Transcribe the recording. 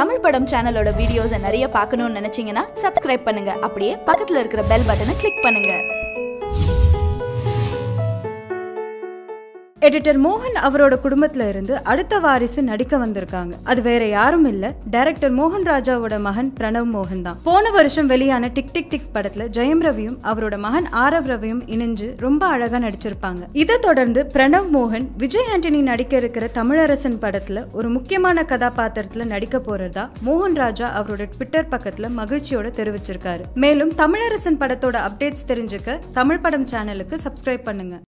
தமிழ் படம் சேனலோட வீடியோஸை நிறைய பார்க்கணும்னு நினைச்சீங்கன்னா சப்ஸ்கிரைப் பண்ணுங்க அப்படியே பக்கத்துல இருக்கிற பெல் பட்டனை கிளிக் பண்ணுங்க எடிட்டர் மோகன் அவரோட குடும்பத்துல இருந்து அடுத்த வாரிசு நடிக்க வந்திருக்காங்க அது வேற யாரும் இல்ல டைரக்டர் மோகன் ராஜாவோட மகன் பிரணவ் மோகன் தான் போன வருஷம் வெளியான டிக் டிக் டிக் படத்துல ஜெயம் ரவியும் அவரோட மகன் ஆரவ் ரவியும் இணைஞ்சு ரொம்ப அழகா நடிச்சிருப்பாங்க இதை தொடர்ந்து பிரணவ் மோகன் விஜய் ஆண்டனி நடிக்க இருக்கிற தமிழரசன் படத்துல ஒரு முக்கியமான கதாபாத்திரத்துல நடிக்க போறதா மோகன் ராஜா அவரோட ட்விட்டர் பக்கத்துல மகிழ்ச்சியோட தெரிவிச்சிருக்காரு மேலும் தமிழரசன் படத்தோட அப்டேட்ஸ் தெரிஞ்சுக்க தமிழ் படம் சேனலுக்கு சப்ஸ்கிரைப் பண்ணுங்க